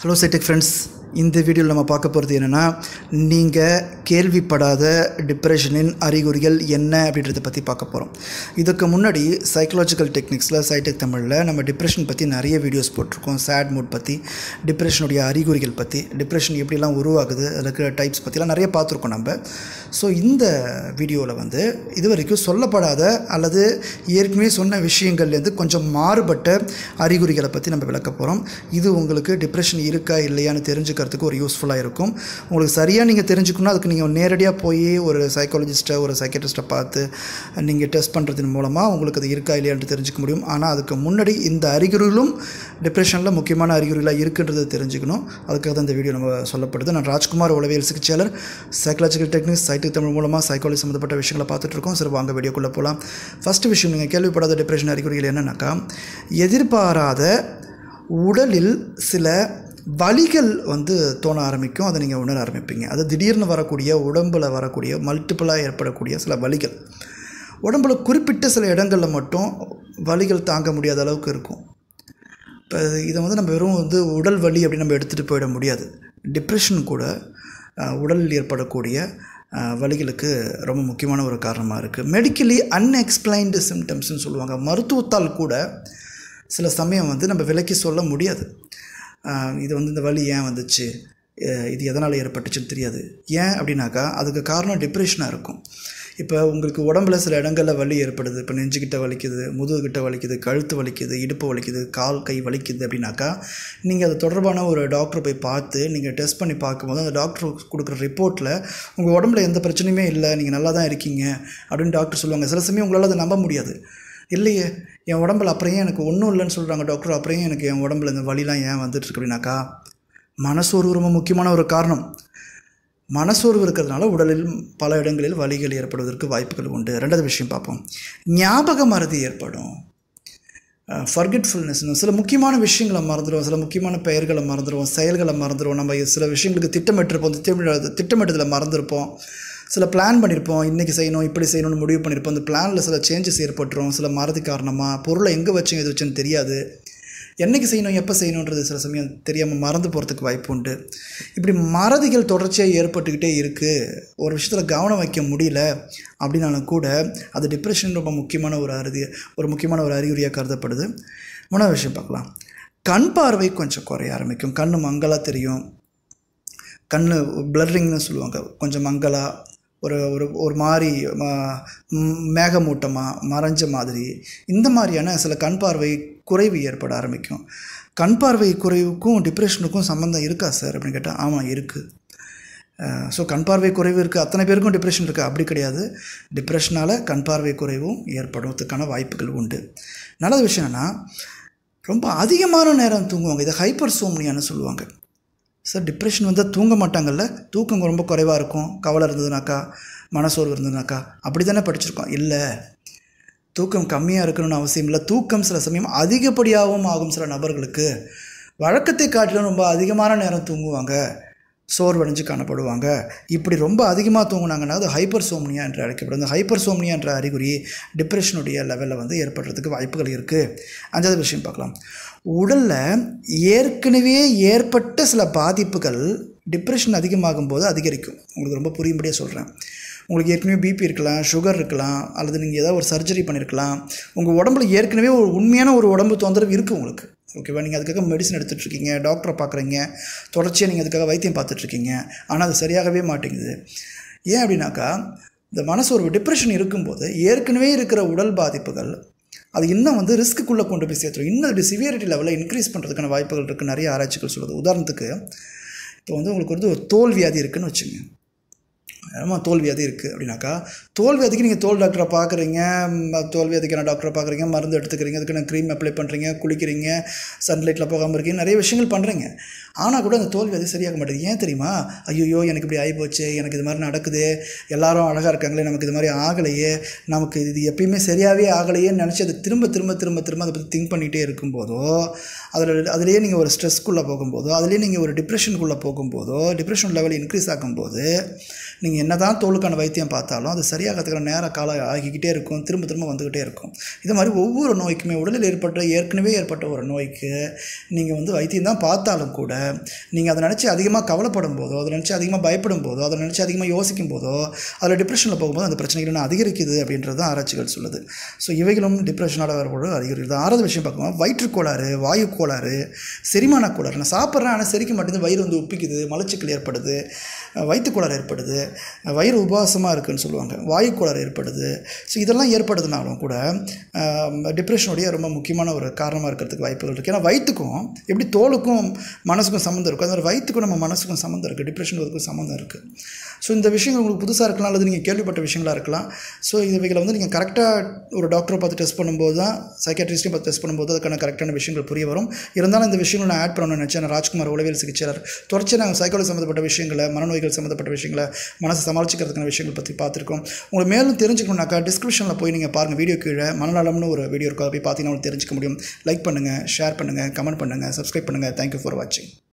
hello சைடெக் friends இந்த வீடியோவில் நம்ம பார்க்க போகிறது என்னென்னா நீங்கள் கேள்விப்படாத டிப்ரெஷனின் அறிகுறிகள் என்ன அப்படின்றத பற்றி பார்க்க போகிறோம் இதுக்கு முன்னாடி சைக்கலாஜிக்கல் டெக்னிக்ஸில் சைடெக் தமிழில் நம்ம டிப்ரெஷன் பற்றி நிறைய வீடியோஸ் போட்டிருக்கோம் சேட் மூட் பற்றி டிப்ரெஷனுடைய அறிகுறிகள் பற்றி டிப்ரெஷன் எப்படிலாம் உருவாகுது அதில் இருக்கிற டைப்ஸ் பற்றிலாம் நிறைய பார்த்துருக்கோம் நம்ம ஸோ இந்த வீடியோவில் வந்து இது வரைக்கும் சொல்லப்படாத அல்லது ஏற்கனவே சொன்ன விஷயங்கள்லேருந்து கொஞ்சம் மாறுபட்ட அறிகுறிகளை பற்றி நம்ம விளக்க போகிறோம் இது உங்களுக்கு டிப்ரெஷன் இருக்கா இல்லையான்னு தெரிஞ்சுக்கிறதுக்கு ஒரு யூஸ்ஃபுல்லாக இருக்கும் உங்களுக்கு சரியாக நீங்கள் தெரிஞ்சுக்கணும் அதுக்கு நீங்கள் நேரடியாக போய் ஒரு சைக்காலஜிஸ்ட்டை ஒரு சைக்கட்ரிஸ்ட்டை பார்த்து நீங்கள் டெஸ்ட் பண்ணுறதன் மூலமாக உங்களுக்கு அது இருக்கா இல்லையான்னு தெரிஞ்சுக்க முடியும் ஆனால் அதுக்கு முன்னாடி இந்த அறிகுறிகளும் டிப்ரெஷனில் முக்கியமான அறிகுறிகளாக இருக்குன்றதை தெரிஞ்சுக்கணும் அதுக்காக தான் இந்த வீடியோ நம்ம சொல்லப்படுது நான் ராஜ்குமார் உளவியல் சிகிச்சையாளர் சைக்காலஜிக்கல் டெக்னிக்ஸ் சைட்டு தமிழ் மூலமாக சைக்காலஜி சம்மந்தப்பட்ட விஷயங்களை பார்த்துட்டு இருக்கோம் சரி வாங்க வீடியோக்குள்ளே போகலாம் ஃபஸ்ட்டு விஷயம் நீங்கள் கேள்விப்படாத டிப்ரெஷன் அறிகுறிகள் என்னென்னாக்கா எதிர்பாராத உடலில் சில வலிகள் வந்து தோண ஆரம்பிக்கும் அதை நீங்கள் உணர ஆரம்பிப்பீங்க அது திடீர்னு வரக்கூடிய உடம்பில் வரக்கூடிய மல்டிப்புளாக ஏற்படக்கூடிய சில வலிகள் உடம்புல குறிப்பிட்ட சில இடங்களில் மட்டும் வலிகள் தாங்க முடியாத அளவுக்கு இருக்கும் இப்போ இதை வந்து நம்ம வெறும் வந்து உடல் வலி அப்படின்னு நம்ம எடுத்துகிட்டு போயிட முடியாது டிப்ரெஷன் கூட அஹ், உடலில் ஏற்படக்கூடிய அஹ், வலிகளுக்கு ரொம்ப முக்கியமான ஒரு காரணமாக இருக்குது மெடிக்கலி அன்எக்ஸ்பிளைன்டு சிம்டம்ஸ்னு சொல்லுவாங்க மருத்துவத்தால் கூட சில சமயம் வந்து நம்ம விலக்கி சொல்ல முடியாது அஹ், இது வந்து இந்த வலி ஏன் வந்துச்சு அஹ், இது எதனால் ஏற்பட்டுச்சுன்னு தெரியாது ஏன் அப்படின்னாக்கா அதுக்கு காரணம் டிப்ரெஷனாக இருக்கும் இப்போ உங்களுக்கு உடம்புல சில இடங்களில் வலி ஏற்படுது இப்போ நெஞ்சுக்கிட்ட வலிக்குது முதுகுக்கிட்ட வலிக்குது கழுத்து வலிக்குது இடுப்பு வலிக்குது கால் கை வலிக்குது அப்படின்னாக்கா நீங்கள் அது தொடர்பான ஒரு டாக்டரை போய் பார்த்து நீங்கள் டெஸ்ட் பண்ணி பார்க்கும்போது அந்த டாக்டர் கொடுக்குற ரிப்போர்ட்டில் உங்கள் உடம்புல எந்த பிரச்சனையுமே இல்லை நீங்கள் நல்லா தான் இருக்கீங்க அப்படின்னு டாக்டர் சொல்லுவாங்க சில சமயம் உங்களால் அதை நம்ப முடியாது இல்லையே என் உடம்புல அப்புறம் ஏன் எனக்கு ஒன்றும் இல்லைன்னு சொல்கிறாங்க டாக்டர் அப்புறம் ஏன் எனக்கு என் உடம்புல இந்த வலிலாம் ஏன் வந்துட்டுருக்கு அப்படின்னாக்கா மனசோர்வு ரொம்ப முக்கியமான ஒரு காரணம் மனசோர்வு இருக்கிறதுனால உடலில் பல இடங்களில் வலிகள் ஏற்படுவதற்கு வாய்ப்புகள் உண்டு ரெண்டாவது விஷயம் பார்ப்போம் ஞாபக மறதி ஏற்படும் ஃபர்கெட்ஃபுல்னஸ் சில முக்கியமான விஷயங்களை மறந்துடுவோம் சில முக்கியமான பெயர்களை மறந்துடுவோம் செயல்களை மறந்துடுவோம் நம்ம சில விஷயங்களுக்கு திட்டமிட்டிருப்போம் திட்டமிட திட்டமிட்டதில் மறந்துருப்போம் சில பிளான் பண்ணியிருப்போம் இன்றைக்கி செய்யணும் இப்படி செய்யணும்னு முடிவு பண்ணியிருப்போம் அந்த பிளானில் சில சேஞ்சஸ் ஏற்பட்டுரும் சில மறதி காரணமாக பொருளை எங்கே வச்சு எது வச்சுன்னு தெரியாது என்னைக்கு செய்யணும் எப்போ செய்யணுன்றது சில சமயம் தெரியாமல் மறந்து போகிறதுக்கு வாய்ப்பு உண்டு இப்படி மறதிகள் தொடர்ச்சியாக ஏற்பட்டுக்கிட்டே இருக்குது ஒரு விஷயத்தில் கவனம் வைக்க முடியல அப்படின்னாலும் கூட அது டிப்ரெஷன் ரொம்ப முக்கியமான ஒரு அறுதி ஒரு முக்கியமான ஒரு அறிகுறியாக கருதப்படுது மூணாவது விஷயம் பார்க்கலாம் கண் பார்வை கொஞ்சம் குறைய ஆரம்பிக்கும் கண் மங்கலாக தெரியும் கண் பிளரிங்னு சொல்லுவாங்க கொஞ்சம் மங்கலா ஒரு ஒரு ஒரு மாதிரி ம- ம், மேகமூட்டமாக மறைஞ்ச மாதிரி இந்த மாதிரியான சில கண் பார்வை குறைவு ஏற்பட ஆரம்பிக்கும் கண் பார்வை குறைவுக்கும் டிப்ரெஷனுக்கும் சம்மந்தம் இருக்கா சார் அப்படின்னு கேட்டால் ஆமாம் இருக்குது ஸோ கண் பார்வை குறைவு இருக்குது அத்தனை பேருக்கும் டிப்ரெஷன் இருக்குது அப்படி கிடையாது டிப்ரெஷனால் கண் பார்வை குறைவும் ஏற்படுறதுக்கான வாய்ப்புகள் உண்டு நல்லது விஷயம் என்னென்னா ரொம்ப அதிகமான நேரம் தூங்குவாங்க இதை ஹைப்பர் சோம்னியான்னு சொல்லுவாங்க சார் டிப்ரெஷன் வந்தால் தூங்க மாட்டாங்கல்ல தூக்கம் ரொம்ப குறைவாக இருக்கும் கவலை இருந்ததுனாக்கா மனசோர்வு இருந்ததுனாக்கா அப்படி தானே படிச்சிருக்கோம் இல்லை தூக்கம் கம்மியாக இருக்கணும்னு அவசியம் இல்லை தூக்கம் சில சமயம் அதிகப்படியாகவும் ஆகும் சில நபர்களுக்கு வழக்கத்தை காட்டிலும் ரொம்ப அதிகமான நேரம் தூங்குவாங்க சோர்வடைஞ்சு காணப்படுவாங்க இப்படி ரொம்ப அதிகமாக தூங்குனாங்கன்னா அது ஹைப்பர் சோம்னியா என்று அழைக்கப்படும் இந்த ஹைப்பர் சோம்னியா என்ற அறிகுறி டிப்ரெஷனுடைய லெவலில் வந்து ஏற்படுறதுக்கு வாய்ப்புகள் இருக்குது அஞ்சாவது விஷயம் பார்க்கலாம் உடலில் ஏற்கனவே ஏற்பட்ட சில பாதிப்புகள் டிப்ரெஷன் அதிகமாகும் போது அதிகரிக்கும் உங்களுக்கு ரொம்ப புரியும்படியாக சொல்கிறேன் உங்களுக்கு ஏற்கனவே பிபி இருக்கலாம் சுகர் இருக்கலாம் அல்லது நீங்கள் ஏதாவது ஒரு சர்ஜரி பண்ணியிருக்கலாம் உங்கள் உடம்புல ஏற்கனவே ஒரு உண்மையான ஒரு உடம்பு தொந்தரவு இருக்குது உங்களுக்கு ஓகேவா நீங்கள் அதுக்காக மெடிசன் எடுத்துகிட்டு இருக்கீங்க டாக்டரை பார்க்குறீங்க தொடர்ச்சியாக நீங்கள் அதுக்காக வைத்தியம் பார்த்துட்ருக்கீங்க ஆனால் அது சரியாகவே மாட்டேங்குது ஏன் அப்படின்னாக்கா இந்த மனசு ஒரு டிப்ரெஷன் இருக்கும்போது ஏற்கனவே இருக்கிற உடல் பாதிப்புகள் அது இன்னும் வந்து ரிஸ்க்குள்ளே கொண்டு போய் சேர்த்துரும் இன்னும் அது சிவியரிட்டி லெவலில் இன்க்ரீஸ் பண்ணுறதுக்கான வாய்ப்புகள் இருக்குது நிறைய ஆராய்ச்சிகள் சொல்லுது உதாரணத்துக்கு இப்போ வந்து உங்களுக்கு வந்து ஒரு தோல் வியாதி இருக்குன்னு வச்சுங்க ஆமாம் தோல் வியாதி இருக்குது அப்படின்னாக்கா தோல் வியாதிக்கு நீங்கள் தோல் டாக்டரை பார்க்குறீங்க ம, தோல் வியாதிக்கான டாக்டரை பார்க்குறீங்க மருந்து எடுத்துக்கிறீங்க அதுக்கான க்ரீம் அப்ளை பண்ணுறீங்க குளிக்கிறீங்க சன்லைட்டில் போகாமல் இருக்கீங்க நிறைய விஷயங்கள் பண்ணுறீங்க ஆனால் கூட அந்த தோல் வியாதி சரியாக மாட்டேங்குது ஏன் தெரியுமா ஐயோ எனக்கு இப்படி ஆகிப்போச்சு எனக்கு இது மாதிரி நடக்குது எல்லாரும் அழகாக இருக்காங்களே நமக்கு இது மாதிரி ஆகலையே நமக்கு இது எப்பயுமே சரியாகவே ஆகலையேன்னு நினச்சி அதை திரும்ப திரும்ப திரும்ப திரும்ப அதை பற்றி திங்க் பண்ணிகிட்டே இருக்கும்போதோ அதில் அதுலேயே நீங்கள் ஒரு ஸ்ட்ரெஸ்க்குள்ளே போகும்போதோ அதுலேயே நீங்கள் ஒரு டிப்ரெஷனுக்குள்ளே போகும்போதோ டிப்ரெஷன் லெவல் இன்க்ரீஸ் ஆகும்போது நீங்கள் என்ன தான் தோலுக்கான வைத்தியம் பார்த்தாலும் அது சரியாகிறதுக்கான நேர காலம் ஆகிக்கிட்டே இருக்கும் திரும்ப திரும்ப வந்துக்கிட்டே இருக்கும் இது மாதிரி ஒவ்வொரு நோய்க்குமே உடலில் ஏற்பட்ட ஏற்கனவே ஏற்பட்ட ஒரு நோய்க்கு நீங்கள் வந்து வைத்தியம் தான் பார்த்தாலும் கூட நீங்கள் அதை நினச்சி அதிகமாக கவலைப்படும் போதோ அதை நினச்சி அதிகமாக பயப்படும் போதோ அதை நினச்சி அதிகமாக யோசிக்கும் போதோ அதில் டிப்ரெஷனில் போகும்போது அந்த பிரச்சனைகள் இன்னும் அதிகரிக்குது அப்படின்றது தான் ஆராய்ச்சிகள் சொல்லுது ஸோ இவைகளும் டிப்ரெஷனால் வரக்கூடிய அறிகுறிகள் தான் ஆறாவது விஷயம் பார்க்கும்போது வயிற்றுக்கோளாறு வாயு கோளாறு செரிமான கோளாறு நான் சாப்பிட்றேன் ஆனால் செரிக்க மாட்டேங்குது வயிறு வந்து உப்பிக்குது மலச்சிக்கல் ஏற்படுது வயிற்றுக்கோளாறு ஏற்படுது வயிறு உபவாசமாக இருக்குன்னு சொல்லுவாங்க வாயு கோளாறு ஏற்படுது ஸோ இதெல்லாம் ஏற்படுதுனாலும் கூட டிப்ரெஷனுடைய ரொம்ப முக்கியமான ஒரு காரணமாக இருக்கிறதுக்கு வாய்ப்புகள் இருக்குது ஏன்னா வயிற்றுக்கும் எப்படி தோலுக்கும் மனசுக்கும் சம்மந்தம் இருக்கும் அது மாதிரி வயிற்றுக்கும் நம்ம மனசுக்கும் சம்மந்தம் இருக்குது டிப்ரெஷனுக்கும் சம்மந்தம் இருக்குது ஸோ இந்த விஷயங்கள் உங்களுக்கு புதுசாக இருக்கலாம் அல்லது நீங்கள் கேள்விப்பட்ட விஷயங்களாக இருக்கலாம் ஸோ இவைகளை வந்து நீங்கள் கரெக்டாக ஒரு டாக்டரை பார்த்து டெஸ்ட் பண்ணும்போது தான் சைக்காட்ரிஸ்ட்டையும் பார்த்து டெஸ்ட் பண்ணும்போது அதுக்கான கரெக்டான விஷயங்கள் புரிய வரும் இருந்தாலும் இந்த விஷயங்கள் நான் ஆட் பண்ணணும்னு நினச்சேன் நான் ராஜ்குமார் உளவியல் சிகிச்சையாளர் தொடர்ச்சி நாங்கள் சைக்காலஜி சம்மந்தப்பட்ட விஷயங்களை மனநோய்கள் சம்மந்தப்பட்ட விஷயங்களை மனசை சமாளிச்சிக்கிறதுக்கான விஷயங்கள் பற்றி பார்த்துருக்கோம் உங்களுக்கு மேலும் தெரிஞ்சுக்கணும்னாக்கா டிஸ்கிரிப்ஷனில் போய் நீங்கள் பாருங்கள் வீடியோ கீழே மனநலம்னு ஒரு வீடியோ இருக்கா போய் பார்த்தீங்கன்னா உங்களுக்கு தெரிஞ்சுக்க முடியும் லைக் பண்ணுங்கள் ஷேர் பண்ணுங்கள் கமெண்ட் பண்ணுங்கள் சப்ஸ்கிரைப் பண்ணுங்கள் தேங்க்யூ ஃபார் வாட்சிங்